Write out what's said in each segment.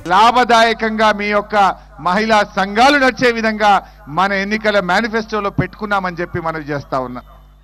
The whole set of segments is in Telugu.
లాభదాయకంగా మీ యొక్క మహిళా సంఘాలు నడిచే విధంగా మన ఎన్నికల మేనిఫెస్టోలో పెట్టుకున్నామని చెప్పి మనం చేస్తా ఉన్నాం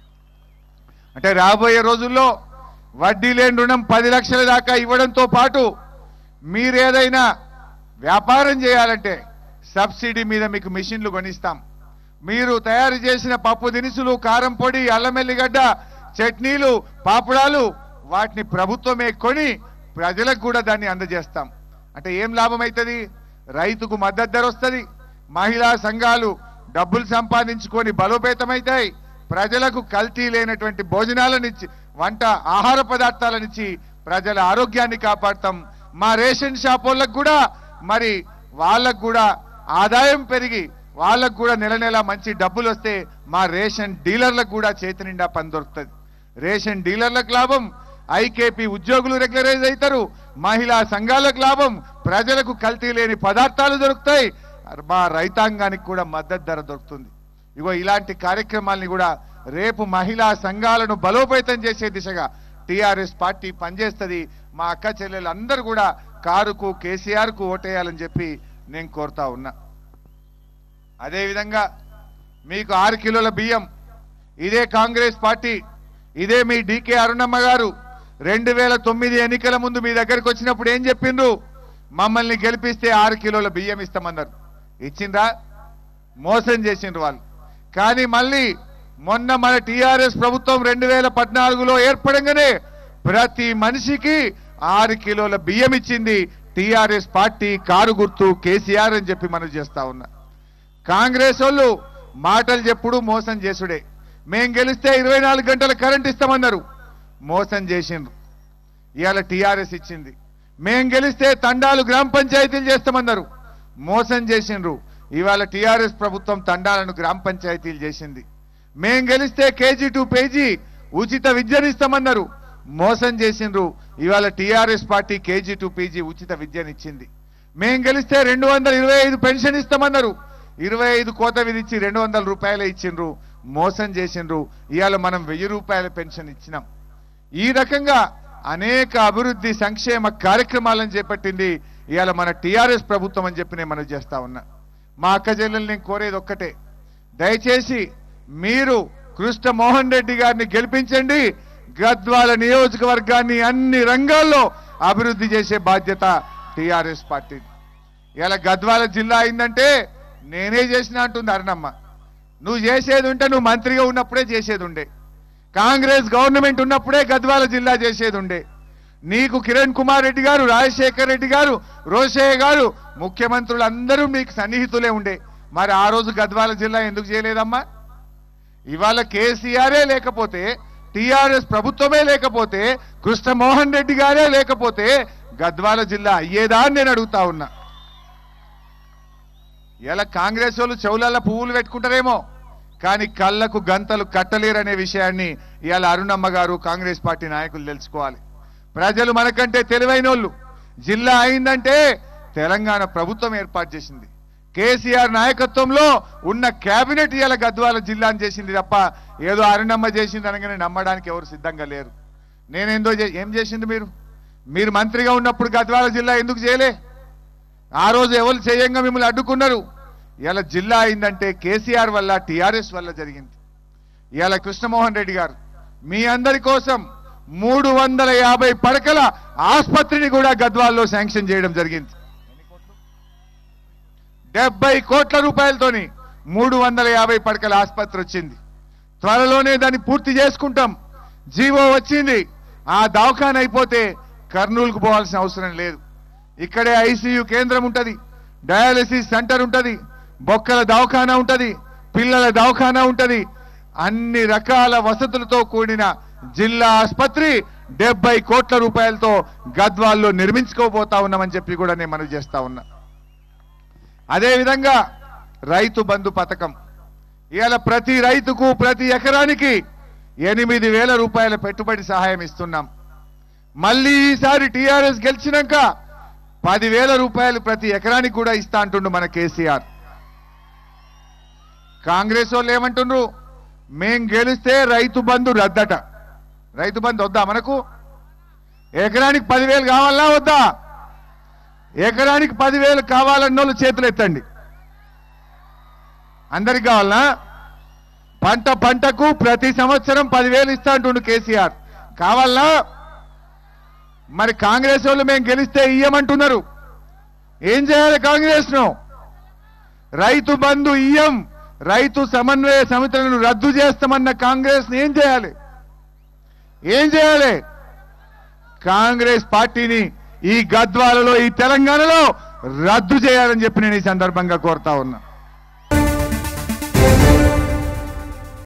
అంటే రాబోయే రోజుల్లో వడ్డీ లేని రుణం పది లక్షల దాకా ఇవ్వడంతో పాటు మీరేదైనా వ్యాపారం చేయాలంటే సబ్సిడీ మీద మీకు మిషన్లు కొనిస్తాం మీరు తయారు చేసిన పప్పు దినుసులు కారం పొడి అల్లం ఎల్లిగడ్డ చట్నీలు పాపుడాలు వాటిని ప్రభుత్వమే కొని ప్రజలకు కూడా దాన్ని అందజేస్తాం అంటే ఏం లాభం అవుతుంది రైతుకు మద్దతు ధర వస్తుంది మహిళా సంఘాలు డబ్బులు సంపాదించుకొని బలోపేతమవుతాయి ప్రజలకు కల్తీ లేనటువంటి భోజనాలనిచ్చి వంట ఆహార పదార్థాలనిచ్చి ప్రజల ఆరోగ్యాన్ని కాపాడతాం మా రేషన్ షాప్ వాళ్ళకు కూడా మరి వాళ్ళకు కూడా ఆదాయం పెరిగి వాళ్ళకు కూడా నెల నెల మంచి డబ్బులు వస్తే మా రేషన్ డీలర్లకు కూడా చేతి నిండా పని దొరుకుతుంది రేషన్ డీలర్లకు లాభం ఐకేపీ ఉద్యోగులు రెగ్యులరైజ్ అవుతారు మహిళా సంఘాలకు లాభం ప్రజలకు కల్తీ లేని పదార్థాలు దొరుకుతాయి మా రైతాంగానికి కూడా మద్దతు ధర దొరుకుతుంది ఇగో ఇలాంటి కార్యక్రమాల్ని కూడా రేపు మహిళా సంఘాలను బలోపేతం చేసే దిశగా టిఆర్ఎస్ పార్టీ పనిచేస్తుంది మా అక్క చెల్లెలు అందరూ కూడా కారుకు కేసీఆర్ కు ఓటేయాలని చెప్పి నేను కోరుతా ఉన్నా అదేవిధంగా మీకు ఆరు కిలోల బియ్యం ఇదే కాంగ్రెస్ పార్టీ ఇదే మీ డీకే అరుణమ్మ గారు రెండు వేల తొమ్మిది ఎన్నికల ముందు మీ దగ్గరికి వచ్చినప్పుడు ఏం చెప్పిండ్రు మమ్మల్ని గెలిపిస్తే ఆరు కిలోల బియ్యం ఇస్తామన్నారు ఇచ్చిండ్రా మోసం చేసిండ్రు వాళ్ళు కానీ మళ్ళీ మొన్న మన టిఆర్ఎస్ ప్రభుత్వం రెండు వేల పద్నాలుగులో ఏర్పడంగానే ప్రతి మనిషికి ఆరు కిలోల బియ్యం ఇచ్చింది టిఆర్ఎస్ పార్టీ కారు గుర్తు కేసీఆర్ అని చెప్పి మనం చేస్తా ఉన్నా కాంగ్రెస్ వాళ్ళు మాటలు చెప్పుడు మోసం చేసుడే మేం గెలిస్తే ఇరవై నాలుగు గంటల కరెంట్ ఇస్తామన్నారు మోసం చేసిండ్రు ఇవాళ టీఆర్ఎస్ ఇచ్చింది మేం గెలిస్తే తండాలు గ్రామ పంచాయతీలు చేస్తామన్నారు మోసం చేసిండ్రు ఇవాళ టీఆర్ఎస్ ప్రభుత్వం తండాలను గ్రామ పంచాయతీలు చేసింది మేం గెలిస్తే కేజీ టు పేజీ ఉచిత విద్యనిస్తామన్నారు మోసం చేసిండ్రు ఇవాళ TRS party KG to PG ఉచిత విద్యనిచ్చింది మేం గెలిస్తే రెండు వందల ఇరవై ఐదు పెన్షన్ ఇస్తామన్నారు ఇరవై ఐదు కోత విధించి రెండు వందల రూపాయలు ఇచ్చిండ్రు మోసం చేసిండ్రు ఇవాళ మనం వెయ్యి రూపాయల పెన్షన్ ఇచ్చినాం ఈ రకంగా అనేక అభివృద్ధి సంక్షేమ కార్యక్రమాలను చేపట్టింది ఇవాళ మన టీఆర్ఎస్ ప్రభుత్వం అని చెప్పి నేను మనం చేస్తా ఉన్నా మా అక్క చెల్లెలు నేను కోరేది ఒక్కటే దయచేసి మీరు కృష్ణ మోహన్ రెడ్డి గారిని గెలిపించండి గద్వాల నియోజకవర్గాన్ని అన్ని రంగాల్లో అభివృద్ధి చేసే బాధ్యత టీఆర్ఎస్ పార్టీ ఇలా గద్వాల జిల్లా అయిందంటే నేనే చేసిన అంటుంది అరుణమ్మ నువ్వు చేసేది ఉంటే నువ్వు మంత్రిగా ఉన్నప్పుడే చేసేది ఉండే కాంగ్రెస్ గవర్నమెంట్ ఉన్నప్పుడే గద్వాల జిల్లా చేసేది ఉండే నీకు కిరణ్ కుమార్ రెడ్డి గారు రాజశేఖర్ రెడ్డి గారు రోషయ్య గారు ముఖ్యమంత్రులు అందరూ మీకు సన్నిహితులే ఉండే మరి ఆ రోజు గద్వాల జిల్లా ఎందుకు చేయలేదమ్మా ఇవాళ కేసీఆరే లేకపోతే టిఆర్ఎస్ ప్రభుత్వమే లేకపోతే కృష్ణమోహన్ రెడ్డి గారే లేకపోతే గద్వాల జిల్లా అయ్యేదా అని నేను అడుగుతా ఉన్నా ఇలా కాంగ్రెస్ వాళ్ళు చెవులల్ల పువ్వులు పెట్టుకుంటారేమో కానీ కళ్ళకు గంతలు కట్టలేరనే విషయాన్ని ఇవాళ అరుణమ్మ గారు కాంగ్రెస్ పార్టీ నాయకులు తెలుసుకోవాలి ప్రజలు మనకంటే తెలివైనోళ్ళు జిల్లా అయిందంటే తెలంగాణ ప్రభుత్వం ఏర్పాటు చేసింది కేసీఆర్ నాయకత్వంలో ఉన్న కేబినెట్ ఇవాళ గద్వాల జిల్లాని చేసింది తప్ప ఏదో అరుణమ్మ చేసింది అనగానే నమ్మడానికి ఎవరు సిద్ధంగా లేరు నేనేందో చే- ఏం చేసింది మీరు మీరు మంత్రిగా ఉన్నప్పుడు గద్వాల జిల్లా ఎందుకు చేయలే ఆ రోజు ఎవరు చేయంగా మిమ్మల్ని అడ్డుకున్నారు ఇలా జిల్లా అయిందంటే కేసీఆర్ వల్ల టీఆర్ఎస్ వల్ల జరిగింది ఇవాళ కృష్ణమోహన్ రెడ్డి గారు మీ అందరి కోసం మూడు వందల యాభై పడకల ఆసుపత్రిని కూడా గద్వాల్లో శాంక్షన్ చేయడం జరిగింది డెబ్బై కోట్ల రూపాయలతోని మూడు వందల యాభై పడకల ఆసుపత్రి వచ్చింది త్వరలోనే దాన్ని పూర్తి చేసుకుంటాం జీవో వచ్చింది ఆ దవాఖాన అయిపోతే కర్నూలుకు పోవాల్సిన అవసరం లేదు ఇక్కడే ఐసీయూ కేంద్రం ఉంటది డయాలసిస్ సెంటర్ ఉంటది బొక్కల దవాఖానా ఉంటది పిల్లల దవాఖానా ఉంటది అన్ని రకాల వసతులతో కూడిన జిల్లా ఆసుపత్రి డెబ్బై కోట్ల రూపాయలతో గద్వాల్లో నిర్మించుకోబోతా ఉన్నామని చెప్పి కూడా నేను మనవి చేస్తా ఉన్నా అదేవిధంగా రైతు బంధు పథకం ఇవాళ ప్రతి రైతుకు ప్రతి ఎకరానికి ఎనిమిది వేల రూపాయల పెట్టుబడి సహాయం ఇస్తున్నాం మళ్ళీ ఈసారి టీఆర్ఎస్ గెలిచినాక పదివేల రూపాయలు ప్రతి ఎకరానికి కూడా ఇస్తా అంటుండు మన కేసీఆర్ కాంగ్రెస్ వాళ్ళు ఏమంటుండ్రు మేం గెలిస్తే రైతు బంధు రద్దట రైతు బంధు వద్దా మనకు ఎకరానికి పదివేలు కావాలా వద్దా ఎకరానికి పదివేలు కావాలన్న వాళ్ళు చేతులు ఎత్తండి అందరికి కావాలనా పంట పంటకు ప్రతి సంవత్సరం పదివేలు ఇస్తా అంటుండు కేసీఆర్ కావాలనా మరి కాంగ్రెస్ వాళ్ళు మేము గెలిస్తే ఇయ్యమంటున్నారు ఏం చేయాలి కాంగ్రెస్ ను రైతు బంధు ఇయ్యం రైతు సమన్వయ సమితులను రద్దు చేస్తామన్న కాంగ్రెస్ ఏం చేయాలి ఏం చేయాలి కాంగ్రెస్ పార్టీని ఈ గద్వాలలో ఈ తెలంగాణలో రద్దు చేయాలని చెప్పి నేను ఈ సందర్భంగా కోరుతా ఉన్నా